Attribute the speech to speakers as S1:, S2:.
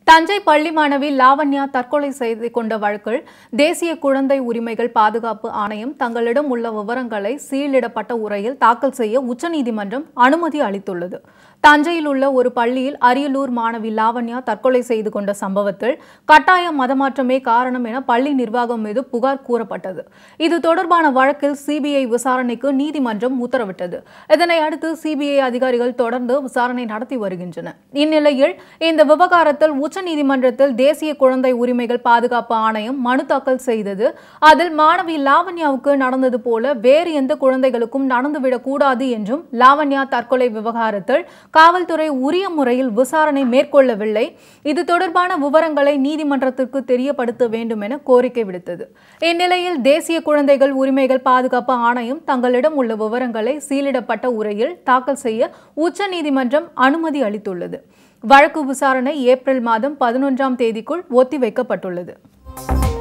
S1: தஞ்சை பள்ளி மாணவி லாவண்யா தற்கொலை செய்து கொண்ட வழக்கில் தேசிய குழந்தை உரிமைகள் பாதுகாப்பு ஆணையம் தங்களிடம் உள்ள விவரங்களை சீலிடப்பட்ட உரையில் தாக்கல் செய்ய உச்சநீதிமன்றம் அனுமதி அளித்துள்ளது தஞ்சையில் உள்ள ஒரு பள்ளியில் அரியலூர் மாணவி லாவண்யா தற்கொலை செய்து கொண்ட சம்பவத்தில் கட்டாய மதமாற்றமே காரணம் என பள்ளி நிர்வாகம் மீது புகார் கூறப்பட்டது இது தொடர்பான வழக்கில் சிபிஐ விசாரணைக்கு நீதிமன்றம் உத்தரவிட்டது இதனை அடுத்து சிபிஐ அதிகாரிகள் தொடர்ந்து விசாரணை நடத்தி வருகின்றனர் இந்நிலையில் இந்த விவகாரத்தில் உச்சநீதிமன்றத்தில் தேசிய குழந்தை உரிமைகள் பாதுகாப்பு ஆணையம் மனு தாக்கல் செய்தது அதில் மாணவி லாவண்யாவுக்கு நடந்தது போல வேறு எந்த குழந்தைகளுக்கும் நடந்துவிடக் கூடாது என்றும் லாவண்யா தற்கொலை விவகாரத்தில் காவல்துறை உரிய முறையில் விசாரணை மேற்கொள்ளவில்லை இது தொடர்பான விவரங்களை நீதிமன்றத்திற்கு தெரியப்படுத்த வேண்டும் என கோரிக்கை விடுத்தது இந்நிலையில் தேசிய குழந்தைகள் உரிமைகள் பாதுகாப்பு ஆணையம் தங்களிடம் உள்ள விவரங்களை சீலிடப்பட்ட உரையில் தாக்கல் செய்ய உச்சநீதிமன்றம் அனுமதி அளித்துள்ளது வழக்கு விசாரணை ஏப்ரல் மாதம் பதினொன்றாம் தேதிக்குள் ஒத்திவைக்கப்பட்டுள்ளது